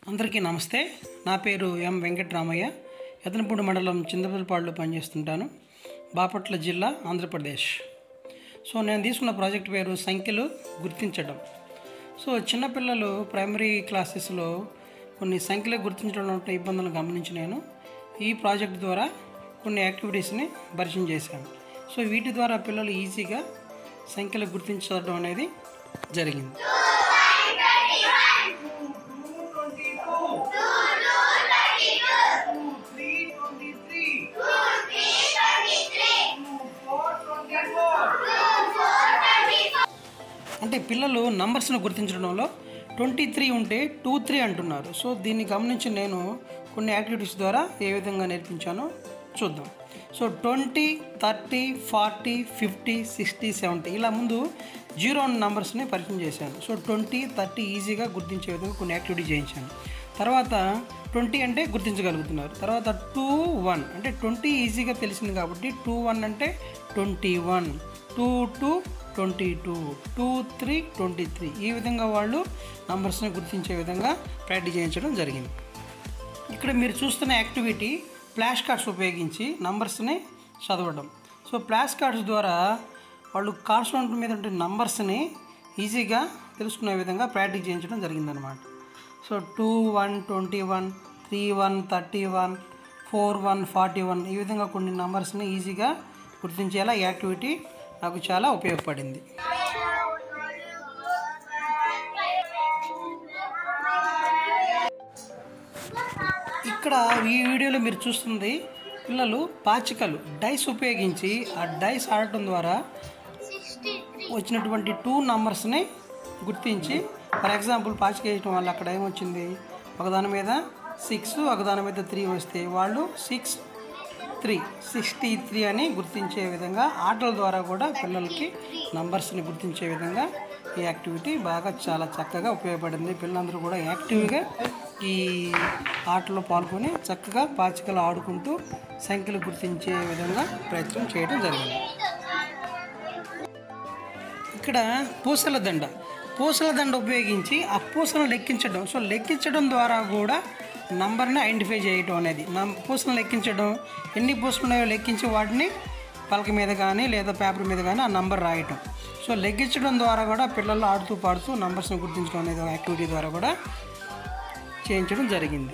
అందరికీ నమస్తే నా పేరు ఎం వెంకటరామయ్య ఎతనపూడి మండలం చింతపల్లిపాడులో పనిచేస్తుంటాను బాపట్ల జిల్లా ఆంధ్రప్రదేశ్ సో నేను తీసుకున్న ప్రాజెక్ట్ పేరు సంఖ్యలు గుర్తించడం సో చిన్నపిల్లలు ప్రైమరీ క్లాసెస్లో కొన్ని సంఖ్యలు గుర్తించడంలో ఉంటే ఇబ్బందులను గమనించి నేను ఈ ప్రాజెక్ట్ ద్వారా కొన్ని యాక్టివిటీస్ని పరిచయం చేశాను సో వీటి ద్వారా పిల్లలు ఈజీగా సంఖ్యలు గుర్తించడం అనేది జరిగింది అంటే పిల్లలు నంబర్స్ను గుర్తించడంలో ట్వంటీ త్రీ ఉంటే టూ త్రీ అంటున్నారు సో దీన్ని గమనించి నేను కొన్ని యాక్టివిటీస్ ద్వారా ఏ విధంగా నేర్పించానో చూద్దాం so twenty thirty forty fifty sixty seventy ఇలా ముందు జీరో నంబర్స్ని పరిచయం చేశాను సో ట్వంటీ థర్టీ ఈజీగా గుర్తించే విధంగా కొన్ని యాక్టివిటీ చేయించాను తర్వాత ట్వంటీ అంటే గుర్తించగలుగుతున్నారు తర్వాత టూ వన్ అంటే ట్వంటీ ఈజీగా తెలిసింది కాబట్టి టూ వన్ అంటే twenty one two two twenty two two three twenty three ఈ విధంగా వాళ్ళు నంబర్స్ని గుర్తించే విధంగా ప్రాక్టీస్ చేయించడం జరిగింది ఇక్కడ మీరు చూస్తున్న యాక్టివిటీ ఫ్లాష్ కార్డ్స్ ఉపయోగించి నంబర్స్ని చదవడం సో ఫ్లాష్ కార్డ్స్ ద్వారా వాళ్ళు కార్డ్స్ మీద ఉండే నంబర్స్ని ఈజీగా తెలుసుకునే విధంగా ప్రాక్టీస్ చేయించడం జరిగిందనమాట so two one twenty one three one thirty one four one forty one ఈ విధంగా కొన్ని నంబర్స్ని ఈజీగా గుర్తించేలా ఈ యాక్టివిటీ నాకు చాలా ఉపయోగపడింది ఇక్కడ ఈ వీడియోలో మీరు చూస్తుంది పిల్లలు పాచికలు డైస్ ఉపయోగించి ఆ డైస్ ఆడటం ద్వారా వచ్చినటువంటి టూ నంబర్స్ని గుర్తించి ఫర్ ఎగ్జాంపుల్ పాచిక వేయటం వల్ల అక్కడ ఏమొచ్చింది ఒకదాని మీద సిక్స్ ఒకదాని మీద త్రీ వస్తే వాళ్ళు సిక్స్ త్రీ సిక్స్టీ త్రీ అని గుర్తించే విధంగా ఆటల ద్వారా కూడా పిల్లలకి నంబర్స్ని గుర్తించే విధంగా ఈ యాక్టివిటీ బాగా చాలా చక్కగా ఉపయోగపడింది పిల్లలందరూ కూడా యాక్టివ్గా ఈ ఆటలో పాల్గొని చక్కగా పాచికలు ఆడుకుంటూ సంఖ్యలు గుర్తించే విధంగా ప్రయత్నం చేయడం జరిగింది ఇక్కడ పూసల దండ పూసల దండ ఉపయోగించి ఆ పూసలను లెక్కించడం సో లెక్కించడం ద్వారా కూడా నంబర్ని ఐడెంటిఫై చేయడం అనేది నం పూసలను లెక్కించడం ఎన్ని పూసలు ఉన్నాయో లెక్కించి వాటిని పలక మీద కానీ లేదా పేపర్ మీద కానీ ఆ నంబర్ రాయటం సో లెక్కించడం ద్వారా కూడా పిల్లలు ఆడుతూ పాడుతూ నంబర్స్ని గుర్తించడం అనేది ఒక యాక్టివిటీ ద్వారా కూడా చేయించడం జరిగింది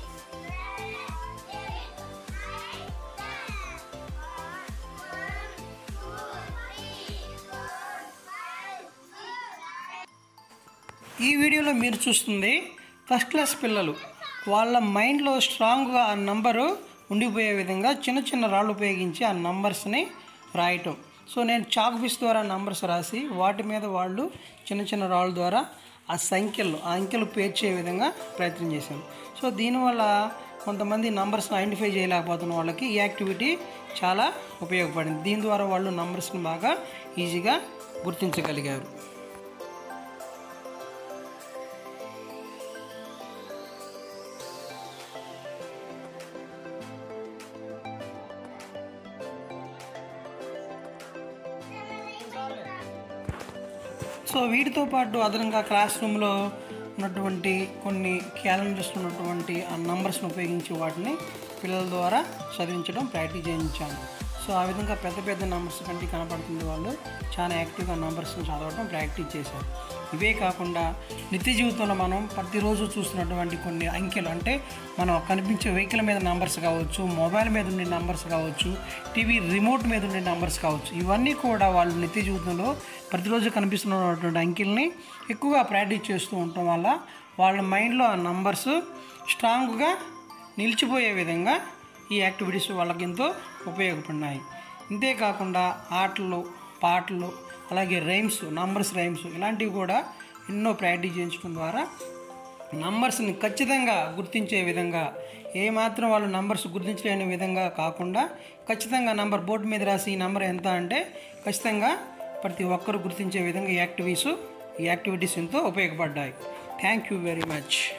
ఈ వీడియోలో మీరు చూస్తుంది ఫస్ట్ క్లాస్ పిల్లలు వాళ్ళ మైండ్లో స్ట్రాంగ్గా ఆ నంబరు ఉండిపోయే విధంగా చిన్న చిన్న రాళ్ళు ఉపయోగించి ఆ నంబర్స్ని రాయటం సో నేను చాక్ పీస్ ద్వారా నంబర్స్ రాసి వాటి మీద వాళ్ళు చిన్న చిన్న రాళ్ళ ద్వారా ఆ సంఖ్యలు ఆ అంకెలు పేర్చే విధంగా ప్రయత్నం చేశాను సో దీనివల్ల కొంతమంది నంబర్స్ని ఐడెంటిఫై చేయలేకపోతున్న వాళ్ళకి ఈ యాక్టివిటీ చాలా ఉపయోగపడింది దీని ద్వారా వాళ్ళు నంబర్స్ని బాగా ఈజీగా గుర్తించగలిగారు సో వీటితో పాటు అదనంగా క్లాస్ రూమ్లో ఉన్నటువంటి కొన్ని క్యాలెండర్స్ ఉన్నటువంటి ఆ నంబర్స్ని ఉపయోగించి వాటిని పిల్లల ద్వారా చదివించడం ప్రాక్టీస్ చేయించాను సో ఆ విధంగా పెద్ద పెద్ద నంబర్స్ కంటే కనపడుతుంది వాళ్ళు చాలా యాక్టివ్గా నంబర్స్ని చదవడం ప్రాక్టీస్ చేశారు ఇవే కాకుండా నిత్య జీవితంలో మనం ప్రతిరోజు చూస్తున్నటువంటి కొన్ని అంకెలు అంటే మనం కనిపించే వెహికల్ మీద నంబర్స్ కావచ్చు మొబైల్ మీద ఉండే నంబర్స్ కావచ్చు టీవీ రిమోట్ మీద ఉండే నంబర్స్ కావచ్చు ఇవన్నీ కూడా వాళ్ళు నిత్య జీవితంలో ప్రతిరోజు కనిపిస్తున్నటువంటి అంకెల్ని ఎక్కువగా ప్రాక్టీస్ చేస్తూ ఉండటం వల్ల వాళ్ళ మైండ్లో ఆ నంబర్స్ స్ట్రాంగ్గా నిలిచిపోయే విధంగా ఈ యాక్టివిటీస్ వాళ్ళకి ఎంతో ఉపయోగపడినాయి ఇంతేకాకుండా ఆటలు పాటలు అలాగే రైమ్స్ నంబర్స్ రైమ్స్ ఇలాంటివి కూడా ఎన్నో ప్రాక్టీస్ చేయించడం ద్వారా నంబర్స్ని ఖచ్చితంగా గుర్తించే విధంగా ఏమాత్రం వాళ్ళు నంబర్స్ గుర్తించలేని విధంగా కాకుండా ఖచ్చితంగా నంబర్ బోర్డు మీద రాసి ఈ నంబర్ ఎంత అంటే ఖచ్చితంగా ప్రతి ఒక్కరు గుర్తించే విధంగా ఈ యాక్టివిటీస్ ఈ యాక్టివిటీస్ ఎంతో ఉపయోగపడ్డాయి థ్యాంక్ యూ వెరీ మచ్